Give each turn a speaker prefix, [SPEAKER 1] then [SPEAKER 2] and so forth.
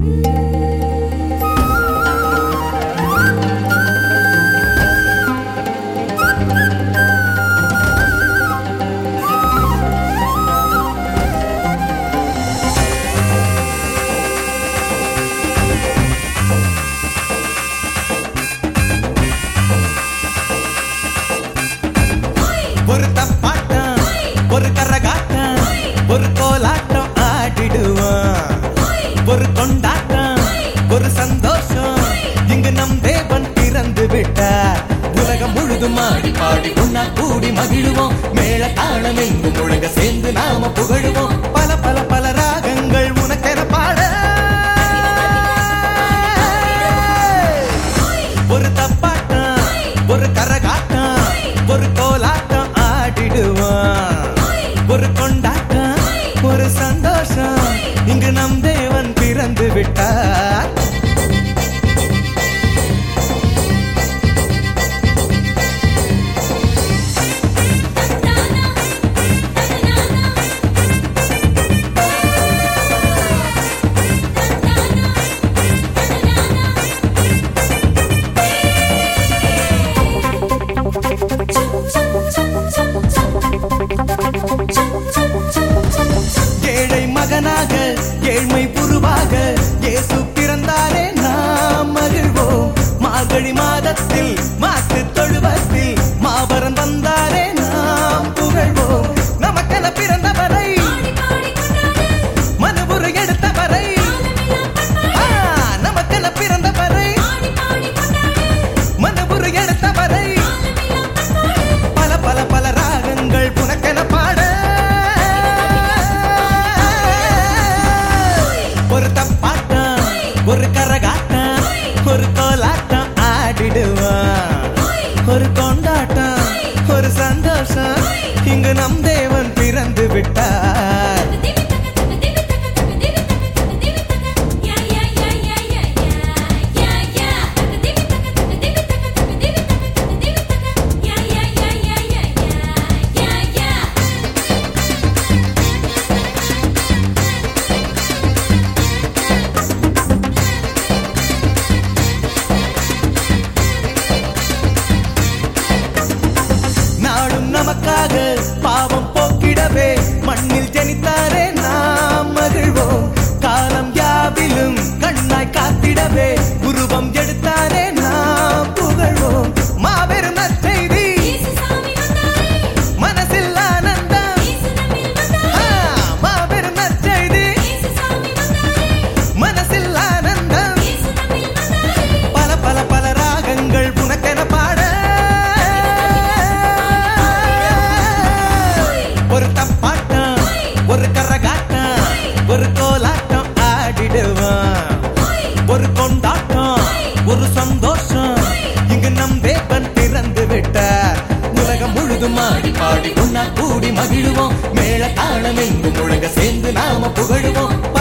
[SPEAKER 1] ஒரு தப்பாட்டம் ஒரு கரகாட்டம் ஒரு கோலாட்டம் ஆடிடுவான் ஒரு கொண்டாட்டம் ஒரு சந்தோஷம் இங்கு நம் தேவன் பிறந்து விட்டார் உலகம் முழுதும் ஆடி பாடி உண்ணா கூடி மகிழுவோம் மேல தாளம் எங்கும் முழங்க சேர்ந்து நாம புகழுவோம் பல பல பல ராகங்கள் உனக்கென பாட ஒரு தப்பாட்டம் ஒரு கரகாட்டம் ஒரு கோலாட்டம் ஆடிடுவான் ஒரு கொண்டாட்டம் ஒரு சந்தோஷம் இங்கு நம் தேவன் பிறந்து விட்டார் ஏழை மகனாக ஏழ்மை உருவாக இயேசு பிறந்தாரே நாம் மகிழ்வோம் மார்கழி மாதத்தில் மாட்டு தொழுவத்தில் மாபரன் வந்தாரே நாம் புகழ்வோம் நமக்கென பிறந்தவரை மனுபுரு எடுத்தவரை ஆ, நமக்கென பிறந்தவரை மனுபுரு எடுத்தவரை பல பல பல ராகங்கள் உனக்கென பாட ஒரு தப்பாட்டம் ஒரு கரகாட்டம் ஒரு கோலாட்டம் ஆடிடுவான் ஒரு கொண்டாட்டம் ஒரு சந்தோஷம் இங்கு நம் தேவன் பிறந்து விட்டார் நாடும் நமக்காக பாவம் போக்கிடவே மண்ணில் ஜனித்தாரே நாம் மகிழ்வோம் காலம் யாவிலும் கண்ணாய் காத்திடவே உருவம் எடுத்தாரே நாம் புகழ்வோம் மாபெரும் நற்செய்தி மனசில் ஆனந்தம் ஆ, மாபெரும் நற்செய்தி மனசில் ஆனந்தம் பல பல பல ராகங்கள் உனக்கென பாட ஒரு தப்பாட்டம் ஒரு கரகாட்டம் ஒரு கோலாட்டம் ஆடிடுவான் ஒரு கொண்டாட்டம் ஒரு சந்தோஷம் இங்கு நம் தேவன் பிறந்து விட்டார் உலகம் முழுதும் ஆடி பாடி உண்ணா கூடி மகிழுவோம் மேல தாளம் எங்கும் முழங்க சேர்ந்து நாம புகழுவோம்